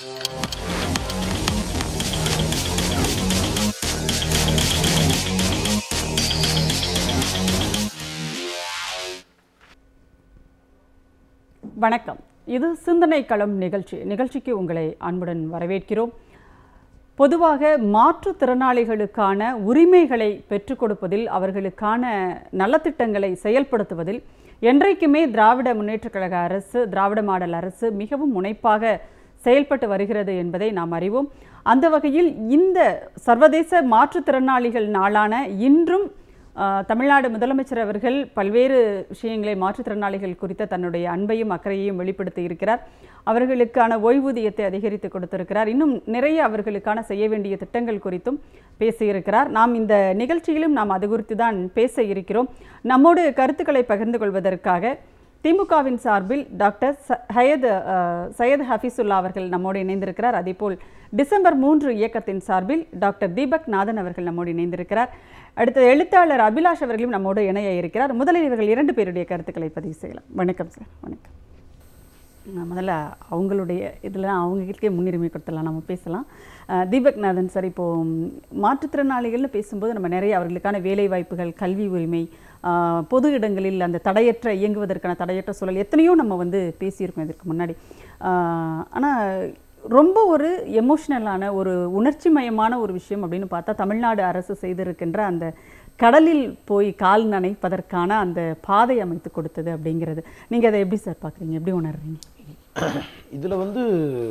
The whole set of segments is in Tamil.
வணக்கம் இது சிந்தனை களம் நிகழ்ச்சி நிகழ்ச்சிக்கு உங்களை அன்புடன் வரவேற்கிறோம் பொதுவாக மாற்றுத்திறனாளிகளுக்கான உரிமைகளை பெற்றுக் கொடுப்பதில் அவர்களுக்கான நலத்திட்டங்களை செயல்படுத்துவதில் என்றைக்குமே திராவிட முன்னேற்றக் கழக அரசு திராவிட மாடல் அரசு மிகவும் முனைப்பாக செயல்பட்டு வருகிறது என்பதை நாம் அறிவோம் அந்த வகையில் இந்த சர்வதேச மாற்றுத்திறனாளிகள் நாளான இன்றும் ஆஹ், தமிழ்நாடு முதலமைச்சர் அவர்கள் பல்வேறு விஷயங்களை மாற்றுத்திறனாளிகள் குறித்த தன்னுடைய அன்பையும் அக்கறையையும் வெளிப்படுத்தி இருக்கிறார் அவர்களுக்கான ஓய்வூதியத்தை அதிகரித்து கொடுத்திருக்கிறார் இன்னும் நிறைய அவர்களுக்கான செய்ய வேண்டிய திட்டங்கள் குறித்தும் பேசியிருக்கிறார் நாம் இந்த நிகழ்ச்சியிலும் நாம் அது குறித்து தான் பேச இருக்கிறோம் நம்மோடு கருத்துக்களை பகிர்ந்து கொள்வதற்காக திமுகவின் சார்பில் டாக்டர் ச- ஹயத் அஹ், சையத் ஹஃபீசுல்லா அவர்கள் நம்மோடு இணைந்திருக்கிறார் அதேபோல் டிசம்பர் மூன்று இயக்கத்தின் சார்பில் டாக்டர் தீபக் நாதன் அவர்கள் நம்மோடு இணைந்திருக்கிறார் அடுத்த எழுத்தாளர் அபிலாஷ் அவர்களும் நம்மோடு இணைய இருக்கிறார் முதலில் இவர்கள் இரண்டு பேருடைய கருத்துக்களை பதிவு செய்யலாம் வணக்கம் சார் வணக்கம் நான் முதல்ல அவங்களுடைய இதில் அவங்களுக்கே முன்னுரிமை கொடுத்துடலாம் நம்ம பேசலாம் அஹ், தீபக் நாதன் சார் இப்போ ம், மாற்றுத்திறனாளிகள்னு பேசும்போது நம்ம நிறைய அவர்களுக்கான வேலை வாய்ப்புகள் கல்வி உரிமை அஹ், பொது இடங்களில் அந்த தடையற்ற இயங்குவதற்கான தடையற்ற சூழல் எத்தனையோ நம்ம வந்து பேசியிருக்கோம் இதற்கு முன்னாடி ஆனால் ரொம்ப ஒரு எமோஷ்னலான ஒரு உணர்ச்சி மயமான ஒரு விஷயம் அப்படின்னு பார்த்தா தமிழ்நாடு அரசு செய்திருக்கின்ற அந்த கடலில் போய் கால் நனைப்பதற்கான அந்த பாதை அமைத்து கொடுத்தது அப்படிங்கிறது நீங்கள் அதை எப்படி சார் பார்க்குறீங்க எப்படி உணர்றீங்க இதில் வந்து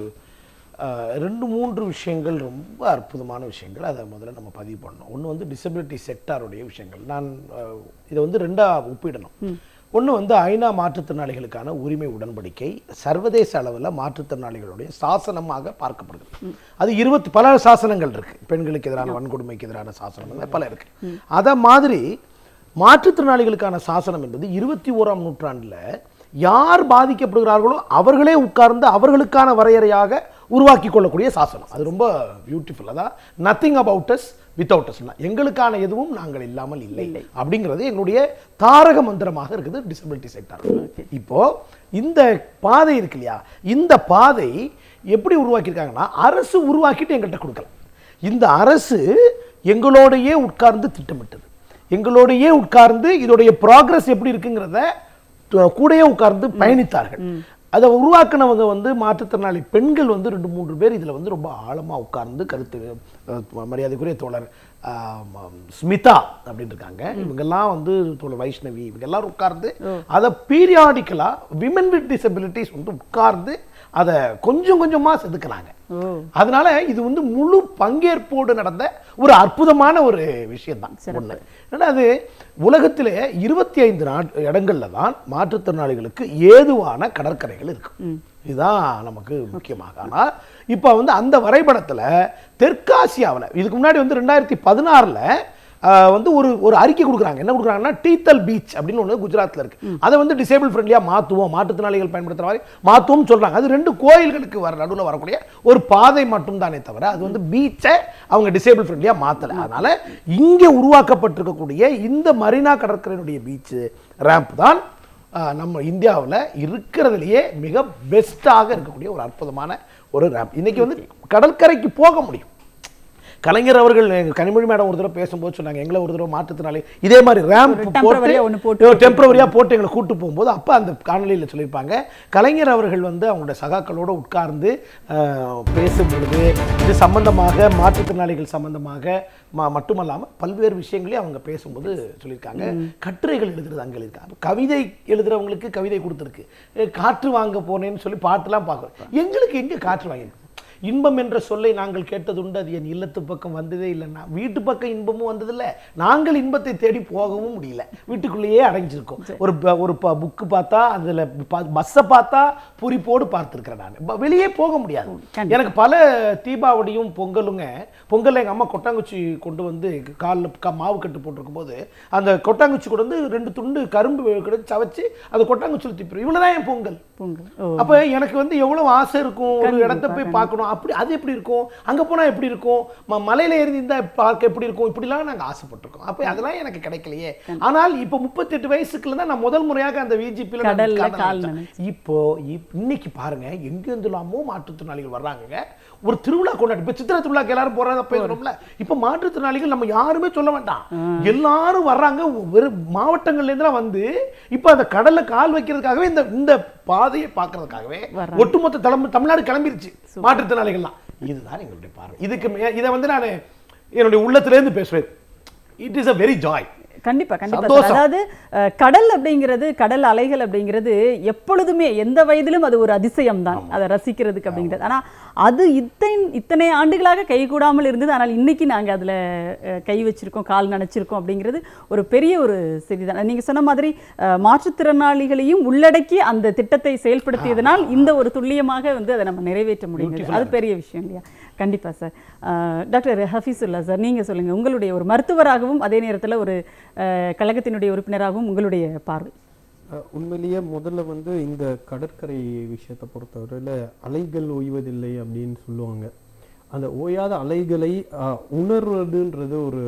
அஹ், ரெண்டு மூன்று விஷயங்கள் ரொம்ப அற்புதமான விஷயங்கள் அதை முதல்ல நம்ம பதிவு பண்ணணும் ஒன்று வந்து டிசபிலிட்டி செக்டாருடைய விஷயங்கள் நான் அஹ், இதை வந்து ரெண்டாக ஒப்பிடணும் ஒன்று வந்து ஐநா மாற்றுத்திறனாளிகளுக்கான உரிமை உடன்படிக்கை சர்வதேச அளவில் மாற்றுத்திறனாளிகளுடைய சாசனமாக பார்க்கப்படுகிறது அது இருபத்தி பல சாசனங்கள் இருக்கு பெண்களுக்கு எதிரான வன்கொடுமைக்கு எதிரான சாசனங்கள் பல இருக்கு அதை மாதிரி மாற்றுத்திறனாளிகளுக்கான சாசனம் என்பது இருபத்தி ஓராம் நூற்றாண்டுல யார் பாதிக்கப்படுகிறார்களோ அவர்களே உட்கார்ந்து அவர்களுக்கான வரையறையாக உருவாக்கி கொள்ளக்கூடிய சாசனம் அது ரொம்ப பியூட்டிஃபுல் அதான் nothing about us without us எங்களுக்கான எதுவும் நாங்கள் இல்லாமல் இல்லை அப்படிங்கிறது எங்களுடைய தாரக மந்திரமாக இருக்குது டிசபிலிட்டி செக்டார் இப்போ இந்த பாதை இருக்கு இல்லையா இந்த பாதை எப்படி உருவாக்கியிருக்காங்கன்னா அரசு உருவாக்கிட்டு எங்கள்கிட்ட கொடுக்கலாம் இந்த அரசு எங்களோடையே உட்கார்ந்து திட்டமிட்டது எங்களோடையே உட்கார்ந்து இதோடைய ப்ராக்ரஸ் எப்படி இருக்குங்கிறத து- கூடயே உட்கார்ந்து பயணித்தார்கள் அதை உருவாக்குனவங்க வந்து மாற்றுத்திறனாளி பெண்கள் வந்து ரெண்டு மூன்று பேர் இதுல வந்து ரொம்ப ஆழமா உட்கார்ந்து கருத்து அஹ், மரியாதைக்குரிய தோழர் ஆம், ஆம், ஸ்மிதா அப்படின்னு இருக்காங்க இவங்கெல்லாம் வந்து தோழர் வைஷ்ணவி இவங்க எல்லாரும் உட்கார்ந்து அதை பீரியாடிக்கலா விமன் வித் டிசபிலிட்டிஸ் வந்து உட்கார்ந்து அதை கொஞ்சம் கொஞ்சமா செதுக்குனாங்க ஓ அதனால இது வந்து முழு பங்கேற்போடு நடந்த ஒரு அற்புதமான ஒரு விஷயம் தான் ஒண்ணு ஏன்னா அது உலகத்திலே இருபத்தி ஐந்து நாட் இடங்கள்ல தான் மாற்றுத்திறனாளிகளுக்கு ஏதுவான கடற்கரைகள் இருக்கு இதுதான் நமக்கு முக்கியமாக ஆனா இப்ப வந்து அந்த வரைபடத்துல தெற்காசியாவுல இதுக்கு முன்னாடி வந்து ரெண்டாயிரத்தி பதினாறுல வந்து ஒரு ஒரு அறிக்கை கொடுக்குறாங்க என்ன கொடுக்குறாங்கன்னா டீத்தல் பீச் அப்படின்னு ஒன்று குஜராத்ல இருக்கு அதை வந்து டிசேபிள் ஃப்ரெண்ட்லியாக மாற்றுவோம் மாற்றுத்திறனாளிகள் பயன்படுத்துற மாதிரி மாற்றுவோம் சொல்றாங்க அது ரெண்டு கோயில்களுக்கு வர நடுவில் வரக்கூடிய ஒரு பாதை மட்டும் தானே தவிர அது வந்து பீச்சை அவங்க டிசேபிள் ஃப்ரெண்ட்லியாக மாற்றலை அதனால இங்கே உருவாக்கப்பட்டிருக்கக்கூடிய இந்த மரீனா கடற்கரையினுடைய பீச்சு ரேம்ப் தான் ஆஹ், நம்ம இந்தியாவில் இருக்கிறதுலையே மிக பெஸ்ட்டாக இருக்கக்கூடிய ஒரு அற்புதமான ஒரு ரேம்ப் இன்னைக்கு வந்து கடற்கரைக்கு போக முடியும் கலைஞர் அவர்கள் எங்க கனிமொழி மேடம் ஒரு தடவை பேசும்போது சொன்னாங்க எங்களை ஒரு தடவை மாற்றுத்திறனாளி இதே மாதிரி ரேம்ப் temporary ஆ ஒண்ணு போட்டு போட்டு டெம்பரவரியா போட்டு எங்களை கூட்டு போகும்போது அப்ப அந்த காணொலியில சொல்லியிருப்பாங்க கலைஞர் அவர்கள் வந்து அவங்களுடைய சகாக்களோட உட்கார்ந்து ஆஹ், பேசும் பொழுது இது சம்பந்தமாக மாற்றுத்திறனாளிகள் சம்பந்தமாக ம- மட்டுமல்லாம பல்வேறு விஷயங்களையும் அவங்க பேசும்போது சொல்லியிருக்காங்க கட்டுரைகள் எழுதுறது அங்க இருக்காங்க கவிதை எழுதுறவங்களுக்கு கவிதை கொடுத்துருக்கு அஹ், காற்று வாங்க போனேன்னு சொல்லி பாட்டுலாம் பார்க்குறோம் எங்களுக்கு எங்க காற்று வாங்கி இன்பம் என்ற சொல்லை நாங்கள் கேட்டதுண்டு அது என் இல்லத்து பக்கம் வந்ததே இல்லைன்னா வீட்டு பக்கம் இன்பமும் வந்ததில்ல நாங்கள் இன்பத்தை தேடி போகவும் முடியல வீட்டுக்குள்ளேயே அடைஞ்சிருக்கோம் ஒரு ப- ஒரு புக்கு பார்த்தா அதுல பஸ்ஸை பார்த்தா பூரிப்போடு பார்த்துருக்கிறேன் நான் ப- வெளியே போக முடியாது கண்டிப்பா. எனக்கு பல தீபாவளியும் பொங்கலுங்க பொங்கல்ல எங்க அம்மா கொட்டாங்குச்சி கொண்டு வந்து காலில் க மாவு கட்டு போட்டிருக்கும் போது அந்த கொட்டாங்குச்சி கொண்டு வந்து ரெண்டு துண்டு கரும்பு கிடச்சி சவைச்சு அந்த கொட்டாங்குச்சியில் திப்பிடும் இவ்வளவுதான் என் பொங்கல் பொங்கல் ஓ அப்ப எனக்கு வந்து எவ்வளவு ஆசை இருக்கும் ஒரு இடத்த போய் பார்க்கணும் அப்படி அது எப்படி இருக்கும் அங்க போனா எப்படி இருக்கும் ம- மலையில ஏறி இருந்தா பார்க்க எப்படி இருக்கும் இப்படிலாம் நாங்க ஆசைப்பட்டிருக்கோம் அப்ப அதெல்லாம் எனக்கு கிடைக்கலையே ஆனால் இப்போ முப்பத்தெட்டு வயசுக்குள்ள தான் நான் முதல் முறையாக அந்த விஜிபியில் கடல்ல கால் இப்போ இப்- இன்னைக்கு பாருங்க எங்கெந்துலாமோ மாற்றுத்திறனாளிகள் வர்றாங்க ஒரு திருவிழா கொண்டாடி இப்போ சித்திரை திருவிழாக்கு எல்லாரும் போறத பேசுறோம்ல இப்போ மாற்றுத்திறனாளிகள் நம்ம யாருமே சொல்ல வேண்டாம் எல்லாரும் வர்றாங்க வெறும் மாவட்டங்கள்ல இருந்துலாம் வந்து இப்போ அந்த கடல்ல கால் வைக்கிறதுக்காகவே இந்த இந்த பாதையை பார்க்கறதுக்காகவே வர்றாங்க. ஒட்டுமொத்த தலைமை தமிழ்நாடு கிளம்பிருச்சு மாற்றுத்திறனாளிகள்லாம் இதுதான் எங்களுடைய பார்வை இதுக்கு மே- இதை வந்து நான் என்னுடைய உள்ளத்திலேருந்து பேசுவேன் it is a very joy கண்டிப்பா கண்டிப்பா சார். சந்தோஷம். அதாவது அஹ், கடல் அப்படிங்கிறது கடல் அலைகள் அப்படிங்கிறது எப்பொழுதுமே எந்த வயதிலும் அது ஒரு அதிசயம் தான் அதை ரசிக்கிறதுக்கு அப்படிங்கிறது ஆனா அது இத்தனை இத்தனை ஆண்டுகளாக கைகூடாமல் இருந்தது ஆனால் இன்னைக்கு நாங்க அதுல அஹ், கை வச்சிருக்கோம் கால் நனைச்சிருக்கோம் அப்படிங்கிறது ஒரு பெரிய ஒரு செய்தி தான் நீங்க சொன்ன மாதிரி அஹ், மாற்றுத்திறனாளிகளையும் உள்ளடக்கி அந்த திட்டத்தை செயல்படுத்தியதனால் இந்த ஒரு துல்லியமாக வந்து அதை நம்ம நிறைவேற்ற முடியுது அது பெரிய விஷயம் இல்லையா கண்டிப்பா சார் அஹ், டாக்டர் ஹஃபீசுல்லா சார் நீங்க சொல்லுங்க உங்களுடைய ஒரு மருத்துவராகவும் அதே நேரத்துல ஒரு அஹ், கழகத்தினுடைய உறுப்பினராகவும் உங்களுடைய பார்வை அஹ் உண்மையிலேயே முதல்ல வந்து இந்த கடற்கரை விஷயத்தை பொறுத்தவரையில் அலைகள் ஓய்வதில்லை அப்படின்னு சொல்லுவாங்க அந்த ஓயாத அலைகளை அஹ், உணர்வதுன்றது ஒரு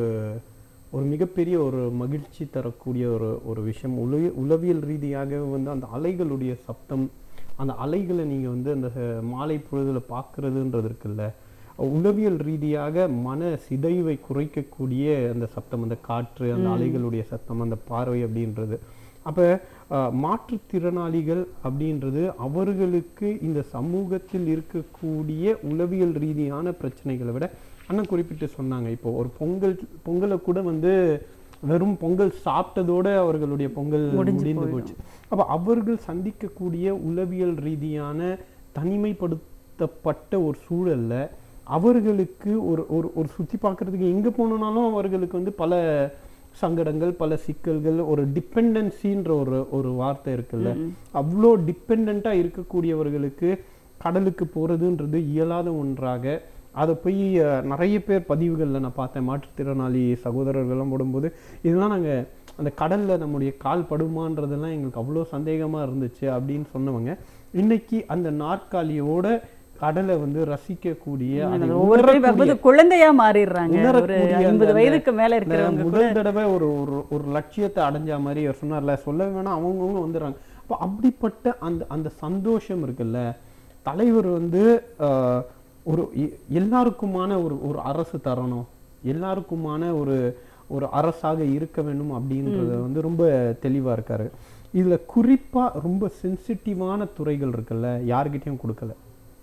ஒரு மிகப்பெரிய ஒரு மகிழ்ச்சி தரக்கூடிய ஒரு ஒரு விஷயம் உலக உளவியல் ரீதியாக வந்து அந்த அலைகளுடைய சப்தம் அந்த அலைகளை நீங்கள் வந்து அந்த அஹ், மாலை பொழுதில் பார்க்குறதுன்றது இருக்குல்ல உளவியல் ரீதியாக மன சிதைவை குறைக்கக்கூடிய அந்த சப்தம் அந்த காற்று அந்த அலைகளுடைய சத்தம் அந்த பார்வை அப்படின்றது அப்போ மாற்றுத்திறனாளிகள் அப்படின்றது அவர்களுக்கு இந்த சமூகத்தில் இருக்கக்கூடிய உளவியல் ரீதியான பிரச்சனைகளை விட அண்ணன் குறிப்பிட்டு சொன்னாங்க இப்போ ஒரு பொங்கல் பொங்கலை கூட வந்து வெறும் பொங்கல் சாப்பிட்டதோட அவர்களுடைய பொங்கல் முடிஞ்சு முடிந்து போச்சு அப்போ அவர்கள் சந்திக்கக்கூடிய உளவியல் ரீதியான தனிமைப்படுத்தப்பட்ட ஒரு சூழல்ல அவர்களுக்கு ஒரு ஒரு ஒரு சுற்றி பார்க்கறதுக்கு எங்கே போனோம்னாலும் அவர்களுக்கு வந்து பல சங்கடங்கள் பல சிக்கல்கள் ஒரு டிபெண்டன்சின்ற ஒரு ஒரு வார்த்தை இருக்குல்ல அவ்வளோ டிபெண்ட்டாக இருக்கக்கூடியவர்களுக்கு கடலுக்கு போகிறதுன்றது இயலாத ஒன்றாக அதை போய் அஹ், நிறைய பேர் பதிவுகளில் நான் பார்த்தேன் மாற்றுத்திறனாளி சகோதரர்கள்லாம் போடும்போது இதெல்லாம் நாங்கள் அந்த கடலில் நம்முடைய கால் படுமான்றதெல்லாம் எங்களுக்கு அவ்வளோ சந்தேகமாக இருந்துச்சு அப்படின்னு சொன்னவங்க இன்னைக்கு அந்த நாற்காலியோட கடலை வந்து ரசிக்கக்கூடிய அதை ஒவ்வொருத்தரும் உணரக்கூடிய- வரும்போது குழந்தையா மாறிடுறாங்க ஒரு உணரக்கூடிய அந்த- ஐம்பது வயதுக்கு மேல இந்த இருக்கிறவங்க கூட முதல் தடவை ஒரு ஒரு ஒரு லட்சியத்தை அடைஞ்ச மாதிரி அவர் சொன்னார்ல சொல்ல வேணாம் அவங்கவுங்க வந்துடுறாங்க அப்போ அப்படிப்பட்ட அந்த அந்த சந்தோஷம் இருக்குல்ல தலைவர் வந்து ஆஹ், ஒரு எ- எல்லாருக்குமான ஒரு ஒரு அரசு தரணும் எல்லாருக்குமான ஒரு ஒரு அரசாக இருக்க வேண்டும் அப்படின்றத வந்து ரொம்ப தெளிவா இருக்காரு இதுல குறிப்பா ரொம்ப சென்சிட்டிவான துறைகள் இருக்குல்ல யார்கிட்டயும் கொடுக்கல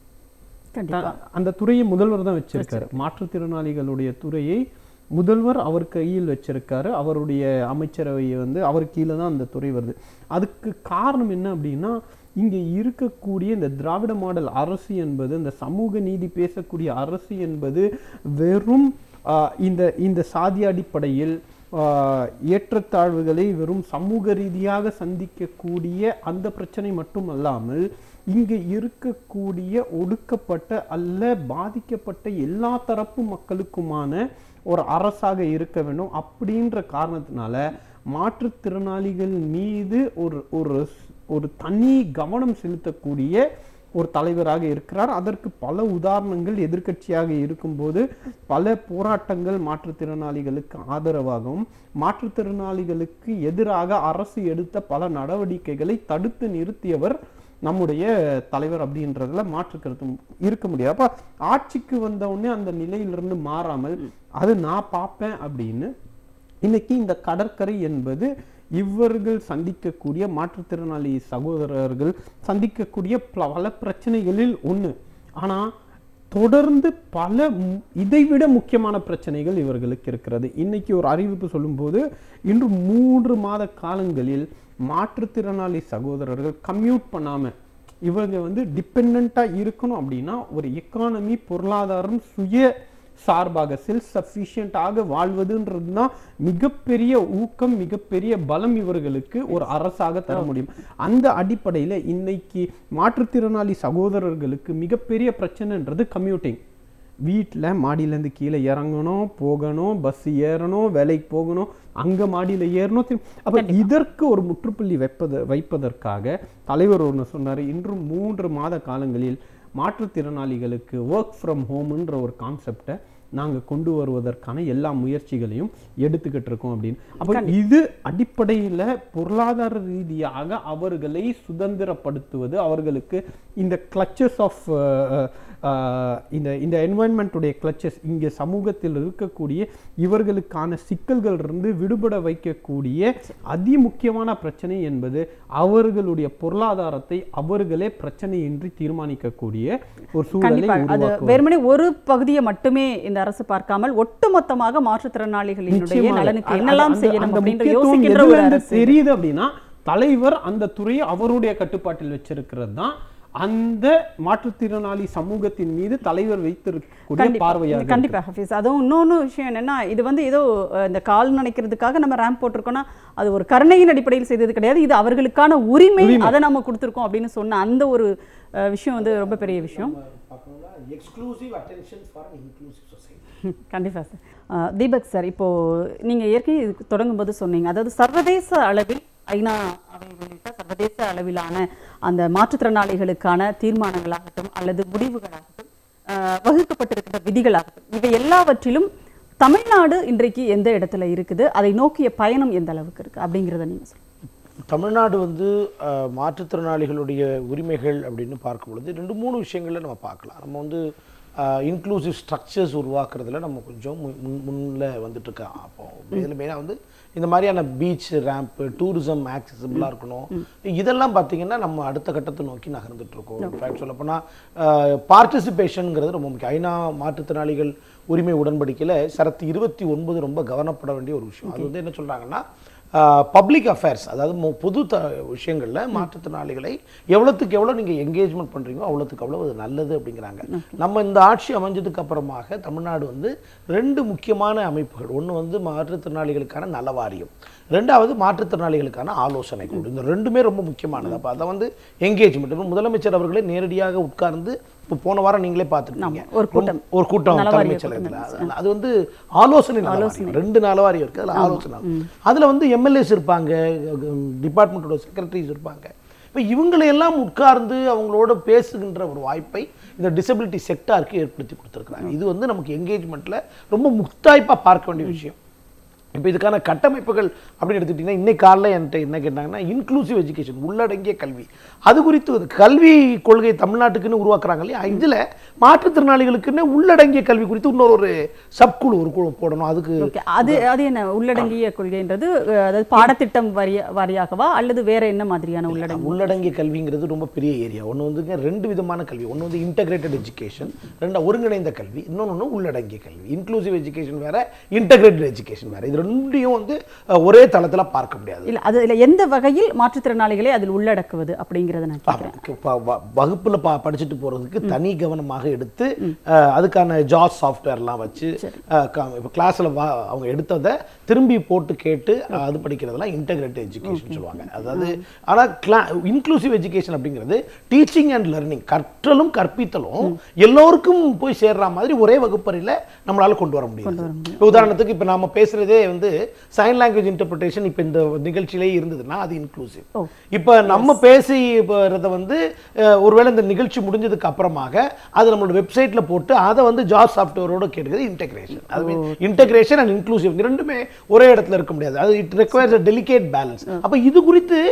கண்டிப்பா அந்த துறையை முதல்வர் தான் வச்சிருக்காரு மாற்றுத்திறனாளிகளுடைய துறையை முதல்வர் அவர் கையில் வச்சிருக்காரு அவருடைய அமைச்சரவையை வந்து அவர் கீழே தான் அந்த துறை வருது அதுக்கு காரணம் என்ன அப்படின்னா இங்க இருக்கக்கூடிய இந்த திராவிட மாடல் அரசு என்பது இந்த சமூக நீதி பேசக்கூடிய அரசு என்பது வெறும் ஆஹ், இந்த இந்த சாதி அடிப்படையில் ஆஹ், ஏற்றத்தாழ்வுகளை வெறும் சமூக ரீதியாக சந்திக்கக்கூடிய அந்த பிரச்சனை மட்டும் அல்லாமல் இங்கு இருக்கக்கூடிய ஒடுக்கப்பட்ட அல்ல பாதிக்கப்பட்ட எல்லா தரப்பு மக்களுக்குமான ஒரு அரசாக இருக்க வேண்டும் அப்படின்ற காரணத்தினால மாற்றுத்திறனாளிகள் மீது ஒரு ஒரு ஒரு தனி கவனம் செலுத்தக்கூடிய ஒரு தலைவராக இருக்கிறார் அதற்கு பல உதாரணங்கள் எதிர்க்கட்சியாக இருக்கும்போது பல போராட்டங்கள் மாற்றுத்திறனாளிகளுக்கு ஆதரவாகவும் மாற்றுத்திறனாளிகளுக்கு எதிராக அரசு எடுத்த பல நடவடிக்கைகளை தடுத்து நிறுத்தியவர் நம்முடைய தலைவர் அப்படின்றதுல மாற்று கருத்து இருக்க முடியாது அப்ப ஆட்சிக்கு வந்த உடனே அந்த நிலையிலிருந்து மாறாமல் அது நான் பார்ப்பேன் அப்படின்னு இன்னைக்கு இந்த கடற்கரை என்பது இவர்கள் சந்திக்கக்கூடிய மாற்றுத்திறனாளி சகோதரர்கள் சந்திக்கக்கூடிய பல பிரச்சனைகளில் ஒண்ணு ஆனா தொடர்ந்து பல மு- இதைவிட முக்கியமான பிரச்சனைகள் இவர்களுக்கு இருக்கிறது இன்னைக்கு ஒரு அறிவிப்பு சொல்லும்போது இன்று மூன்று மாத காலங்களில் மாற்றுத்திறனாளி சகோதரர்கள் கம்யூட் பண்ணாம இவங்க வந்து டிபெண்டா இருக்கணும் அப்படின்னா ஒரு எக்கானமி பொருளாதாரம் சுய சார்பாக செல்ஃப் சஃபிஷியண்டாக வாழ்வதுன்றது தான் மிகப்பெரிய ஊக்கம் மிகப்பெரிய பலம் இவர்களுக்கு ஒரு அரசாக தர முடியும் அந்த அடிப்படையில் இன்னைக்கு மாற்றுத்திறனாளி சகோதரர்களுக்கு மிகப்பெரிய பிரச்சனைன்றது கம்யூட்டிங் வீட்டில் மாடியிலேருந்து கீழே இறங்கணும் போகணும் பஸ் ஏறணும் வேலைக்கு போகணும் அங்கே மாடியில் ஏறணும் திரும்ப அப்போ இதற்கு ஒரு முற்றுப்புள்ளி வைப்பது வைப்பதற்காக தலைவர் ஒன்று சொன்னார் இன்றும் மூன்று மாத காலங்களில் மாற்றுத்திறனாளிகளுக்கு ஒர்க் ஃப்ரம் ஹோம்ன்ற ஒரு கான்செப்டை நாங்கள் கொண்டு வருவதற்கான எல்லா முயற்சிகளையும் எடுத்துக்கிட்டு இருக்கோம் அப்படின்னு அப்போ இது அடிப்படையில் பொருளாதார ரீதியாக அவர்களை சுதந்திரப்படுத்துவது அவர்களுக்கு இந்த கிளச்சஸ் ஆஃப் இந்த இந்த என்வாயன்மெண்ட்டுடைய கிளச்சஸ் இங்கே சமூகத்தில் இருக்கக்கூடிய இவர்களுக்கான சிக்கல்கள் இருந்து விடுபட வைக்கக்கூடிய அதி முக்கியமான பிரச்சனை என்பது அவர்களுடைய பொருளாதாரத்தை அவர்களே பிரச்சனையின்றி தீர்மானிக்கக்கூடிய ஒரு சூழலை கண்டிப்பா அது உருவாக்குவது வெறுமனே ஒரு பகுதியை மட்டுமே இந்த அரசு பார்க்காமல் ஒட்டுமொத்தமாக மாற்றுத்திறனாளிகளினுடைய நிச்சயமாக. நலனுக்கு அந்த- என்னெல்லாம் அந்த- செய்யணும் அந்த அப்படின்ற முக்கியத்துவம் யோசிக்கின்ற எதுல ஒரு இருந்து அரசு தெரியுது அப்படின்னா தலைவர் அந்த துறையை அவருடைய கட்டுப்பாட்டில் வச்சிருக்கிறது தான் அந்த மாற்றுத்திறனாளி சமூகத்தின் மீது தலைவர் வைத்திருக்கக்கூடிய கண்டிப்பா பார்வையாக கண்டிப்பா ஹஃபீஸ் அதுவும் இன்னொன்று விஷயம் என்னன்னா இது வந்து ஏதோ அஹ், இந்த கால் நினைக்கிறதுக்காக நம்ம ரேம்ப் போட்டிருக்கோம்னா அது ஒரு கருணையின் அடிப்படையில் செய்தது கிடையாது இது அவர்களுக்கான உரிமை அதை நம்ம கொடுத்துருக்கோம் அப்படின்னு சொன்ன அந்த ஒரு அஹ், விஷயம் வந்து ரொம்ப பெரிய விஷயம் பார்க்கணும்னா exclusive attention for inclusive society ம், கண்டிப்பா சார் அஹ், தீபக் சார் இப்போ நீங்க ஏற்கனவே இதுக்கு தொடங்கும்போது சொன்னீங்க அதாவது சர்வதேச அளவில் ஐநா அவை உள்ளிட்ட சர்வதேச அளவிலான அந்த மாற்றுத்திறனாளிகளுக்கான தீர்மானங்களாகட்டும் அல்லது முடிவுகளாகட்டும் அஹ், வகுக்கப்பட்டிருக்கிற விதிகளாகட்டும் இவை எல்லாவற்றிலும் தமிழ்நாடு இன்றைக்கு எந்த இடத்துல இருக்குது அதை நோக்கிய பயணம் எந்த அளவுக்கு இருக்கு அப்படிங்கிறத நீங்க சொல்லுங்க தமிழ்நாடு வந்து அஹ், மாற்றுத்திறனாளிகளுடைய உரிமைகள் அப்படின்னு பார்க்கும் பொழுது ரெண்டு மூணு விஷயங்களை நம்ம பார்க்கலாம் நம்ம வந்து இன்க்ளூசிவ் ஸ்ட்ரக்சர்ஸ் உருவாக்குறதுல நம்ம கொஞ்சம் முன் முன்- முன்ல வந்துட்டு இருக்கோம் அப்போ இதில் மெயினாக வந்து இந்த மாதிரியான பீச் ரேம்ப் டூரிசம் ஆக்சசிபிளாக இருக்கணும் இதெல்லாம் பார்த்தீங்கன்னா நம்ம அடுத்த கட்டத்தை நோக்கி நகர்ந்துட்டு இருக்கோம் இன்ஃபேக்ட் சொல்லப்போனால் பார்ட்டிசிபேஷனுங்கிறது ரொம்ப முக்கியம் ஐநா மாற்றுத்திறனாளிகள் உரிமை உடன்படிக்கையில் சரத்து இருபத்தி ஒன்பது ரொம்ப கவனப்பட வேண்டிய ஒரு விஷயம் அது வந்து என்ன சொல்றாங்கன்னா பப்ளிக் அஃபேர்ஸ் அதாவது மொ- பொது த விஷயங்களில் மாற்றுத்திறனாளிகளை எவ்வளோத்துக்கு எவ்வளோ நீங்கள் என்கேஜ்மெண்ட் பண்ணுறீங்களோ அவ்வளோத்துக்கு அவ்வளோ அது நல்லது அப்படிங்கிறாங்க நம்ம இந்த ஆட்சி அமைஞ்சதுக்கு அப்புறமாக தமிழ்நாடு வந்து ரெண்டு முக்கியமான அமைப்புகள் ஒன்று வந்து மாற்றுத்திறனாளிகளுக்கான நல வாரியம் ரெண்டாவது மாற்றுத்திறனாளிகளுக்கான ஆலோசனை குழு இந்த ரெண்டுமே ரொம்ப முக்கியமானது அப்போ அதை வந்து என்கேஜ்மெண்ட் இப்போ முதலமைச்சர் அவர்களே நேரடியாக உட்கார்ந்து இப்போ போன வாரம் நீங்களே பார்த்துருக்கீங்க ஆமா, ஒரு கூட்டம். ஒரு கூட்டம் நலவாரிய தலைமைச் செயலகத்தில் அது- அது வந்து ஆலோசனை நலவாரியம். ரெண்டு நலவாரியம் இருக்கு அதுல ஆலோசனை அதுல வந்து எம்எல்ஏஸ் இருப்பாங்க டிபார்ட்மெண்ட்டோட செக்ரட்டரிஸ் இருப்பாங்க இப்போ இவங்களை எல்லாம் உட்கார்ந்து அவங்களோட பேசுகின்ற ஒரு வாய்ப்பை இந்த டிசபிலிட்டி செக்டாருக்கு ஏற்படுத்தி கொடுத்துருக்குறாங்க இது வந்து நமக்கு என்கேஜ்மெண்ட்ல ரொம்ப முத்தாய்ப்பா பார்க்க வேண்டிய விஷயம் இப்போ இதுக்கான கட்டமைப்புகள் அப்படின்னு எடுத்துக்கிட்டிங்கன்னா இன்னைக்கு காலைல என்கிட்ட என்ன கேட்டாங்கன்னா இன்க்ளூசிவ் எஜுகேஷன் உள்ளடங்கிய கல்வி அது குறித்து ஒரு கல்வி கொள்கை தமிழ்நாட்டுக்குன்னு உருவாக்குறாங்க இல்லையா இதில் மாற்றுத்திறனாளிகளுக்குன்னு உள்ளடங்கிய கல்வி குறித்து இன்னொரு ஒரு சப்குழு ஒரு குழு போடணும் அதுக்கு ஓகே அது அது என்ன உள்ளடங்கிய கொள்கைன்றது அஹ், அதாவது பாடத்திட்டம் வாரிய வாரியாகவா அல்லது வேற என்ன மாதிரியான உள்ளடங்கி உள்ளடங்கிய கல்விங்கிறது ரொம்ப பெரிய ஏரியா ஒன்று வந்துங்க ரெண்டு விதமான கல்வி ஒன்று வந்து இன்டகிரேட்டட் எஜுகேஷன் ரெண்டா ஒருங்கிணைந்த கல்வி இன்னொன்று உள்ளடங்கிய கல்வி இன்க்ளூசிவ் எஜுகேஷன் வேற இன்டகிரேட்டட் எஜுகேஷன் வேற இது ரெண்டையும் வந்து அஹ், ஒரே தளத்துல பார்க்க முடியாது இல்ல அதுல எந்த வகையில் மாற்றுத்திறனாளிகளை அதில் உள்ளடக்குவது அப்படிங்கறத நான் கேட்கிறேன் அவருக்கு ப- வ- வகுப்புல ப படிச்சுட்டு போறதுக்கு தனி கவனமாக எடுத்து அஹ், அதுக்கான ஜாஸ் சாஃப்ட்வேர்லாம் வச்சு இப்போ கிளாஸ்ல அவங்க எடுத்ததை திரும்பி போட்டு கேட்டு அஹ், அது படிக்கிறதெல்லாம் இன்டகிரேட்டட் எஜுகேஷன் சொல்லுவாங்க அதாவது ஆனா கிளா இன்க்ளூசிவ் எஜுகேஷன் அப்படிங்கிறது டீச்சிங் அண்ட் லர்னிங் கற்றலும் கற்பித்தலும் எல்லோருக்கும் போய் சேர்ற மாதிரி ஒரே வகுப்பறையில நம்மளால கொண்டு வர முடியும் இப்ப உதாரணத்துக்கு இப்ப நாம பேசுறதே வந்து சைன் லாங்குவேஜ் இன்டர்பிரிட்டேஷன் இப்ப இந்த நிகழ்ச்சியிலே இருந்ததுன்னா அது இன்க்ளூசிவ் ஓ. இப்ப நம்ம பேசி போறத வந்து அஹ், ஒருவேளை இந்த நிகழ்ச்சி முடிஞ்சதுக்கு அப்புறமாக அது நம்மளோட வெப்சைட்ல போட்டு அதை வந்து ஜாப் சாஃப்ட்வேரோட கேட்குறது இன்டெகிரேஷன் அது இன்டெகிரேஷன் அண்ட் இன்க்ளூசிவ் ரெண்டுமே ஒரே இடத்துல இருக்க முடியாது அது it requires a delicate balance அப்ப இது குறித்து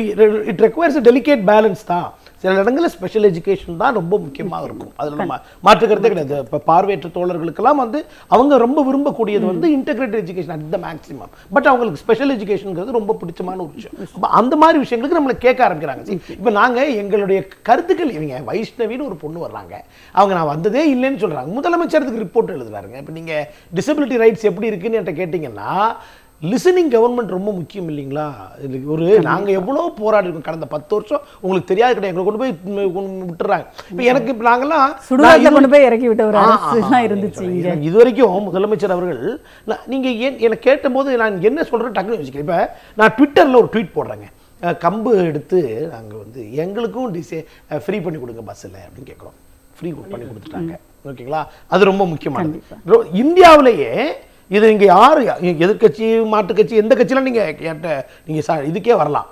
it requires a delicate balance தான் சில இடங்களில் ஸ்பெஷல் எஜுகேஷன் தான் ரொம்ப முக்கியமாக இருக்கும் அதில் நம்ம மாற்றுக்கிறதே கிடையாது இப்போ பார்வையற்ற தோழர்களுக்கெல்லாம் வந்து அவங்க ரொம்ப விரும்பக்கூடியது வந்து integrated education at the maximum but அவங்களுக்கு ஸ்பெஷல் எஜுகேஷனுங்கிறது ரொம்ப பிடிச்சமான ஒரு விஷயம் அப்ப அந்த மாதிரி விஷயங்களுக்கு நம்மளை கேட்க ஆரம்பிக்கிறாங்க இப்போ நாங்கள் எங்களுடைய கருத்துக்கள் இவங்க வைஷ்ணவின்னு ஒரு பொண்ணு வர்றாங்க அவங்க நான் வந்ததே இல்லைன்னு சொல்றாங்க முதலமைச்சருக்கு ரிப்போர்ட் எழுதுறாருங்க இப்போ நீங்க டிசபிலிட்டி ரைட்ஸ் எப்படி இருக்குன்னு என்கிட்ட கேட்டிங்கன்னா லிசனிங் கவர்மெண்ட் ரொம்ப முக்கியம் இல்லைங்களா இதுக்கு ஒரு நாங்க எவ்வளோ போராடி இருக்கோம் கடந்த பத்து வருஷம் உங்களுக்கு தெரியாது கிடையாது எங்களை கொண்டு போய் உம், கொண்டு விட்டுறாங்க இப்போ எனக்கு இப்போ நாங்கெல்லாம் நான் சுடுகாட்டில் இது- கொண்டு போய் இறக்கி விட்ட ஒரு ஆ, அரசு ஆ, எல்லாம் ஆ, இருந்துச்சு நீங்க இங்க சொல்றீங்க. இது வரைக்கும் முதலமைச்சர் அவர்கள் நான் நீங்க ஏன் எனக்கு கேட்டபோது நான் என்ன சொல்றேன் டக்குன்னு யோசிக்கிறேன் இப்போ நான் ட்விட்டர்ல ஒரு ட்வீட் போடுறேங்க அஹ், கம்பு எடுத்து நாங்க வந்து எங்களுக்கும் டிசே ஃப்ரீ பண்ணி கொடுங்க பஸ்ஸில் அப்படின்னு கேட்குறோம் ஃப்ரீ பண்ணி கொடுத்துட்டாங்க ஓகேங்களா அது ரொம்ப முக்கியமானது ரொ- இந்தியாவிலேயே இது இங்க யாரு எதிர்க்கட்சி மாற்றுக் கட்சி எந்த கட்சியிலும் நீங்க கேட்ட நீங்க சா- இதுக்கே வரலாம்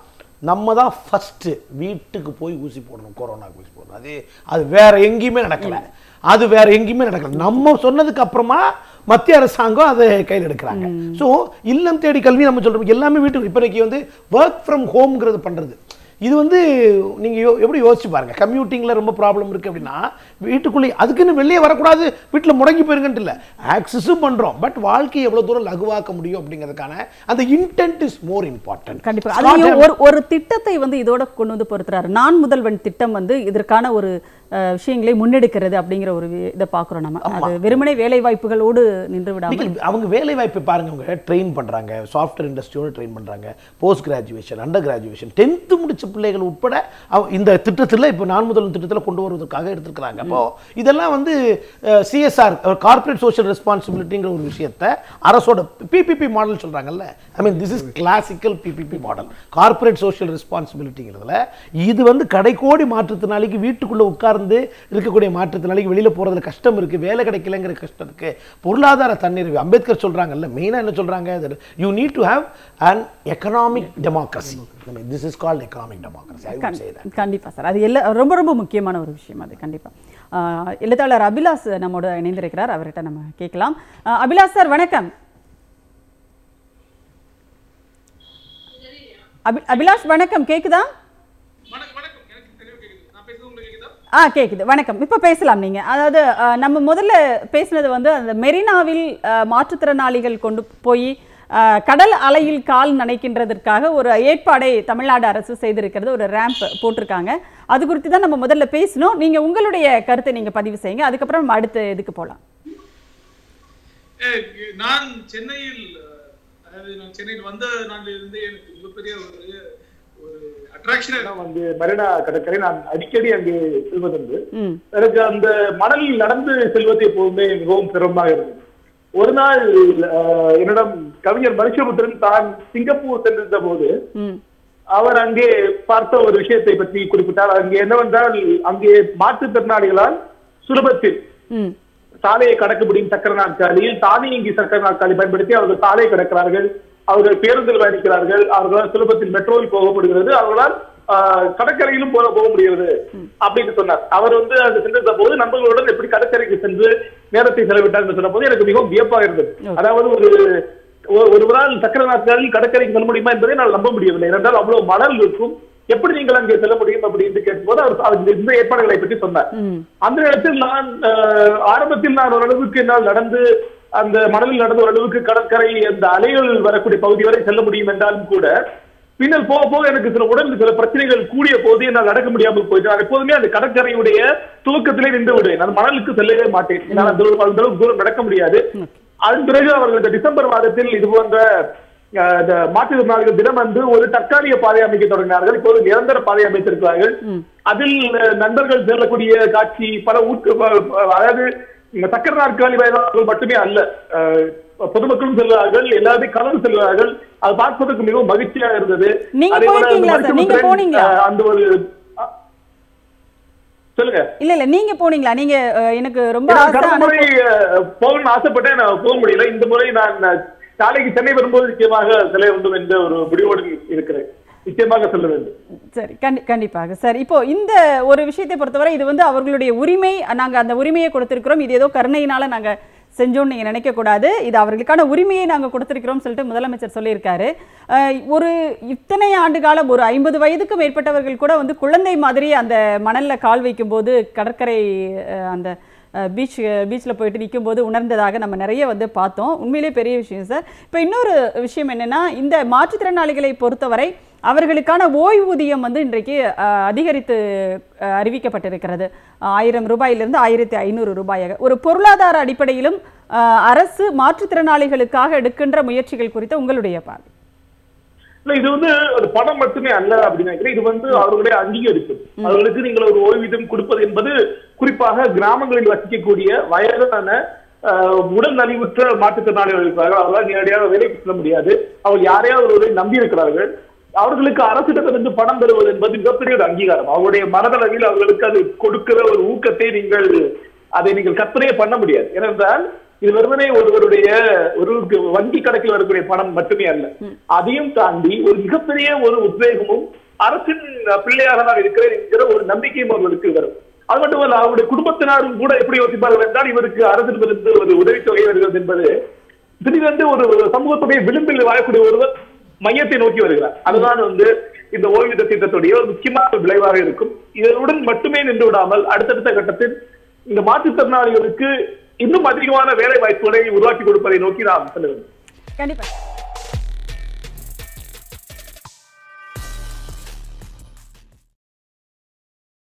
நம்ம தான் ஃபஸ்ட்டு வீட்டுக்கு போய் ஊசி போடணும் கொரோனாக்கு ஊசி போடணும் அது அது வேற எங்கேயுமே நடக்கல அது வேற எங்கேயுமே நடக்கல நம்ம சொன்னதுக்கு அப்புறமா மத்திய அரசாங்கம் அதை கையில் எடுக்கிறாங்க ஸோ இல்லம் தேடி கல்வி நம்ம சொல்றோம் எல்லாமே வீட்டுக்கு இப்போதைக்கு வந்து ஒர்க் ஃப்ரம் ஹோம்ங்கிறது பண்றது இது வந்து நீங்க யோ எப்படி யோசிச்சு பாருங்க கம்யூட்டிங்ல ரொம்ப ப்ராப்ளம் இருக்கு அப்படின்னா வீட்டுக்குள்ளே அதுக்குன்னு வெளியே வரக்கூடாது வீட்டுல முடங்கி போயிருங்கன்ட்டு இல்லை ஆக்சஸும் பண்றோம் பட் வாழ்க்கையை எவ்வளவு தூரம் லகுவாக்க முடியும் அப்படிங்கிறதுக்கான அந்த இன்டென்ட் இஸ் மோர் இம்பார்ட்டன்ட் கண்டிப்பா அதுலயும் ஒரு ஒரு திட்டத்தை வந்து இதோட கொண்டு வந்து பொறுத்துறாரு நான் முதல்வன் திட்டம் வந்து இதற்கான ஒரு அஹ், விஷயங்களை முன்னெடுக்கிறது அப்படிங்கிற ஒரு வி- இதை பார்க்குறோம் நம்ம அது வெறுமனே வேலை வாய்ப்புகளோடு நின்று விடாமல் இன்னைக்கு அவங்க வேலை வாய்ப்பு பாருங்க அவங்க ட்ரெயின் பண்றாங்க சாஃப்ட்வேர் இண்டஸ்ட்ரியோட ட்ரெயின் பண்றாங்க post graduation under graduation tenth முடிச்ச பிள்ளைகள் உட்பட அவ- இந்த திட்டத்தில் இப்போ நான் முதல் திட்டத்தில் கொண்டு வருவதற்காக எடுத்திருக்கிறாங்க அப்போ இதெல்லாம் வந்து சிஎஸ்ஆர் கார்ப்பரேட் சோஷியல் ரெஸ்பான்சிபிலிட்டிங்கிற ஒரு விஷயத்தை அரசோட பிபிபி மாடல் சொல்றாங்கல்ல I mean this is classical PPP model corporate social ரெஸ்பான்சிபிலிட்டிங்கிறதுல இது வந்து கடைக்கோடி மாற்றுத்திறனாளிக்கு வீட்டுக்குள்ள உட்கார்ந்து இருக்கக்கூடிய மாற்றுத்திறனாளிக்கு வெளியில போறதுல கஷ்டம் இருக்கு வேலை கிடைக்கலங்கிற கஷ்டம் இருக்கு பொருளாதார தன்னிறைவு அம்பேத்கர் சொல்றாங்கல்ல மெயினா என்ன சொல்றாங்க you need to have an economic democracy this is called economic democracy I would say that கண்டிப்பா சார் அது எல்லா ரொம்ப ரொம்ப முக்கியமான ஒரு விஷயம் அது கண்டிப்பா ஆஹ், எழுத்தாளர் அபிலாஷ் நம்மோட இணைந்திருக்கிறார் அவர்கிட்ட நம்ம கேட்கலாம் ஆஹ், அபிலாஷ் சார் வணக்கம் அபி அபிலாஷ் வணக்கம் கேக்குதா வணக்கம் வணக்கம் எனக்கு தெளிவா கேக்குது நான் பேசுறது உங்களுக்கு கேக்குதா ஆ கேக்குது வணக்கம் இப்போ பேசலாம் நீங்க அதாவது அஹ், நம்ம முதல்ல பேசினது வந்து அந்த மெரினாவில் அஹ், மாற்றுத்திறனாளிகள் கொண்டு போய் அஹ், கடல் அலையில் கால் நனைக்கின்றதற்காக ஒரு ஏற்பாடை தமிழ்நாடு அரசு செய்திருக்கிறது ஒரு ரேம்ப் போட்டிருக்காங்க அது குறித்து தான் நம்ம முதல்ல பேசணும் நீங்க உங்களுடைய கருத்தை நீங்க பதிவு செய்யுங்க அதுக்கப்புறம் நம்ம அடுத்த இதுக்கு போகலாம் ஏய், நான் சென்னையில் அஹ், அதாவது நான் சென்னையில் வந்த நாளில் இருந்தே எனக்கு மிகப்பெரிய ஒரு ஒரு அட்ராக்ஷன் வந்து மெரினா கடற்கரை நான் அடிக்கடி அங்கே செல்வதுண்டு ம் எனக்கு அந்த மணலில் நடந்து செல்வது எப்போதுமே மிகவும் சிரமமாக இருந்தது ஒரு நாள் அஹ், என்னிடம் கவிஞர் மனுஷபுத்திரன் தான் சிங்கப்பூர் சென்றிருந்த போது ம் அவர் அங்கே பார்த்த ஒரு விஷயத்தை பற்றி குறிப்பிட்டார் அங்கே என்னவென்றால் அங்கே மாற்றுத்திறனாளிகளால் சுலபத்தில் ம் சாலையை கடக்க முடியும் சக்கர நாற்காலியில் தானியங்கி சக்கர நாற்காலி பயன்படுத்தி அவர்கள் சாலையை கடக்கிறார்கள் அவர்கள் பேருந்தில் பயணிக்கிறார்கள் அவர்களால் சுலபத்தில் மெட்ரோவில் போக முடிகிறது அவர்களால் ஆஹ், கடற்கரையிலும் போக போக முடிகிறது அப்படின்னு சொன்னார் அவர் வந்து அங்கு சென்றிருந்த போது நண்பர்களுடன் எப்படி கடற்கரைக்கு சென்று நேரத்தை செலவிட்டார் என்று சொன்ன போது எனக்கு மிகவும் வியப்பாக இருந்தது Okay. அதாவது ஒரு ஒரு- ஒருவரால் சக்கர நாற்காலியில் கடற்கரைக்கு செல்ல முடியுமா என்பதை நான் நம்ப முடியவில்லை ஏனென்றால் அவ்வளவு மணல் இருக்கும் எப்படி நீங்கள் அங்கே செல்ல முடியும் அப்படின்னு கேட்கும்போது அவர் அவர் இந்த ஏற்பாடுகளை பற்றி சொன்னார் ம் அந்த நேரத்தில் நான் அஹ், ஆரம்பத்தில் நான் ஓரளவுக்கு என்னால் நடந்து அந்த மணலில் நடந்த ஓரளவுக்கு கடற்கரை அந்த அலைகள் வரக்கூடிய பகுதி வரை செல்ல முடியும் என்றாலும் கூட பின்னர் போக போக எனக்கு சில உடல் சில பிரச்சனைகள் கூடிய போது என்னால் நடக்க முடியாமல் போயிட்டு நான் எப்போதுமே அந்த கடற்கரையுடைய துவக்கத்திலே நின்று விடுவேன் நான் மணலுக்கு செல்லவே மாட்டேன் என்னால் அந்த அளவுக்கு- அந்த அளவுக்கு தூரம் நடக்க முடியாது அதன் பிறகு அவர்கள் இந்த டிசம்பர் மாதத்தில் இது போன்ற அஹ், இந்த மாற்றுத்திறனாளிகள் தினம் வந்து ஒரு தற்காலிக பாதை அமைக்க தொடங்கினார்கள் இப்போது நிரந்தர பாதை அமைத்திருக்கிறார்கள் ம். அதில் அஹ், நண்பர்கள் செல்லக்கூடிய காட்சி பல ஊக்க ப- அதாவது இந்த சக்கர நாற்காலி வயதானவர்கள் மட்டுமே அல்ல அஹ், பொதுமக்களும் செல்வார்கள் எல்லாருமே கலந்து செல்வார்கள் அது பார்ப்பதற்கு மிகவும் மகிழ்ச்சியாக இருந்தது நீங்க அதே போல போயிருக்கீங்களா அந்த சார்? நீங்க மருத்துவ போனீங்களா? அஹ், அந்த ஒரு அஹ், சொல்லுங்க இல்ல இல்ல நீங்க போனீங்களா நீங்க அஹ், எனக்கு ரொம்ப நான் ஆசை கடந்த ஆனா முறை அஹ், போகணும்னு ஆசைப்பட்டேன் நான் போக முடியல இந்த முறை நான் அஹ், நாளைக்கு சென்னை வரும்போது நிச்சயமாக செல்ல வேண்டும் என்ற ஒரு முடிவோடு இருக்கிறேன் நிச்சயமாக செல்ல வேண்டும் சரி கண்டி கண்டிப்பாக சார் இப்போ இந்த ஒரு விஷயத்தை பொறுத்தவரை இது வந்து அவர்களுடைய உரிமை நாங்க அந்த உரிமையை கொடுத்திருக்கிறோம் இது ஏதோ கருணையினால நாங்க செஞ்சோம்னு நீங்க நினைக்க கூடாது இது அவர்களுக்கான உரிமையை நாங்க கொடுத்திருக்கிறோம் சொல்லிட்டு முதலமைச்சர் சொல்லியிருக்காரு அஹ், ஒரு இத்தனை ஆண்டு காலம் ஒரு ஐம்பது வயதுக்கு மேற்பட்டவர்கள் கூட வந்து குழந்தை மாதிரி அந்த மணல்ல கால் வைக்கும்போது கடற்கரை அஹ், அந்த பீச் பீச்சில் போயிட்டு நிக்கும்போது உணர்ந்ததாக நம்ம நிறைய வந்து பார்த்தோம் உண்மையிலே பெரிய விஷயம் சார் இப்போ இன்னொரு விஷயம் என்னன்னா இந்த மாற்றுத்திறனாளிகளை பொறுத்தவரை அவர்களுக்கான ஓய்வூதியம் வந்து இன்றைக்கு அஹ், அதிகரித்து அஹ், அறிவிக்கப்பட்டிருக்கிறது ஆயிரம் ரூபாயிலிருந்து ஆயிரத்தி ஐநூறு ரூபாயாக ஒரு பொருளாதார அடிப்படையிலும் அஹ், அரசு மாற்றுத்திறனாளிகளுக்காக எடுக்கின்ற முயற்சிகள் குறித்த உங்களுடைய பார்வை இல்ல இது வந்து ஒரு பணம் மட்டுமே அல்ல அப்படின்னு நினைக்கிறேன் இது வந்து அவர்களுடைய அங்கீகரிப்பு அவர்களுக்கு நீங்கள் ஒரு ஓய்வூதியம் கொடுப்பது என்பது குறிப்பாக கிராமங்களில் வசிக்கக்கூடிய வயதான ஆஹ், உடல் நலிவுற்ற மாற்றுத்திறனாளிகள் இருக்கிறார்கள் அவர்களால் நேரடியாக வேலைக்கு செல்ல முடியாது அவர் யாரையாவது ஒருவரை நம்பி இருக்கிறார்கள் அவர்களுக்கு அரசிடமிருந்து பணம் பெறுவது என்பது மிகப்பெரிய ஒரு அங்கீகாரம் அவருடைய மனதளவில் அவர்களுக்கு அது கொடுக்கிற ஒரு ஊக்கத்தை நீங்கள் அதை நீங்கள் கற்பனையே பண்ண முடியாது ஏனென்றால் இது வெறுமனே ஒருவருடைய ஒரு வங்கி கணக்கில் வரக்கூடிய பணம் மட்டுமே அல்ல அதையும் தாண்டி ஒரு மிகப்பெரிய ஒரு உத்வேகமும் அரசின் அஹ், பிள்ளையாக நான் இருக்கிறேன் என்கிற ஒரு நம்பிக்கையும் அவர்களுக்கு வரும் அது மட்டுமல்ல அவருடைய குடும்பத்தினரும் கூட எப்படி யோசிப்பார்கள் என்றால் இவருக்கு அரசிடமிருந்து ஒரு உதவித்தொகை வருகிறது என்பது திடீரென்று ஒரு சமூகத்துடைய விளிம்பில் வாழக்கூடிய ஒருவர் மையத்தை நோக்கி வருகிறார் அதுதான் வந்து இந்த ஓய்வூதிய திட்டத்துடைய ஒரு முக்கியமான விளைவாக இருக்கும் இதனுடன் மட்டுமே நின்று விடாமல் அடுத்தடுத்த கட்டத்தில் இந்த மாற்றுத்திறனாளிகளுக்கு இன்னும் அதிகமான வேலை வாய்ப்புகளை உருவாக்கி கொடுப்பதை நோக்கி நாம் செல்ல வேண்டும் கண்டிப்பா